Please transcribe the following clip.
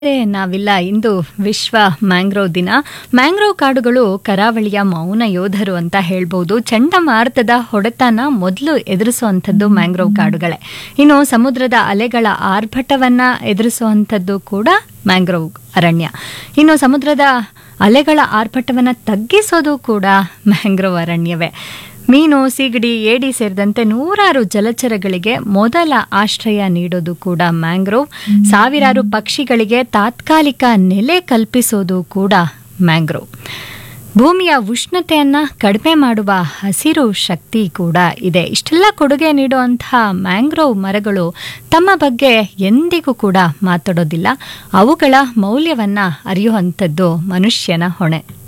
ಮತ್ತೆ ನಾವಿಲ್ಲ ಇಂದು ವಿಶ್ವ ಮ್ಯಾಂಗ್ರೋವ್ ದಿನ ಮ್ಯಾಂಗ್ರೋವ್ ಕಾಡುಗಳು ಕರಾವಳಿಯ ಮೌನ ಯೋಧರು ಅಂತ ಹೇಳ್ಬೋದು ಚಂಡಮಾರುತದ ಹೊಡೆತನ ಮೊದಲು ಎದುರಿಸುವಂಥದ್ದು ಮ್ಯಾಂಗ್ರೋವ್ ಕಾಡುಗಳೇ ಇನ್ನು ಸಮುದ್ರದ ಅಲೆಗಳ ಆರ್ಭಟವನ್ನ ಎದುರಿಸುವಂಥದ್ದು ಕೂಡ ಮ್ಯಾಂಗ್ರೋವ್ ಅರಣ್ಯ ಇನ್ನು ಸಮುದ್ರದ ಅಲೆಗಳ ಆರ್ಭಟವನ್ನ ತಗ್ಗಿಸೋದು ಕೂಡ ಮ್ಯಾಂಗ್ರೋವ್ ಅರಣ್ಯವೇ ಮೀನು ಸೀಗಡಿ ಏಡಿ ಸೇರಿದಂತೆ ನೂರಾರು ಜಲಚರಗಳಿಗೆ ಮೊದಲ ಆಶ್ರಯ ನೀಡೋದು ಕೂಡ ಮ್ಯಾಂಗ್ರೋವ್ ಸಾವಿರಾರು ಪಕ್ಷಿಗಳಿಗೆ ತಾತ್ಕಾಲಿಕ ನೆಲೆ ಕಲ್ಪಿಸೋದು ಕೂಡ ಮ್ಯಾಂಗ್ರೋವ್ ಭೂಮಿಯ ಉಷ್ಣತೆಯನ್ನ ಕಡಿಮೆ ಮಾಡುವ ಹಸಿರು ಶಕ್ತಿ ಕೂಡ ಇದೆ ಇಷ್ಟೆಲ್ಲ ಕೊಡುಗೆ ನೀಡುವಂತಹ ಮ್ಯಾಂಗ್ರೋವ್ ಮರಗಳು ತಮ್ಮ ಬಗ್ಗೆ ಎಂದಿಗೂ ಕೂಡ ಮಾತಾಡೋದಿಲ್ಲ ಅವುಗಳ ಮೌಲ್ಯವನ್ನ ಅರಿಯುವಂಥದ್ದು ಮನುಷ್ಯನ ಹೊಣೆ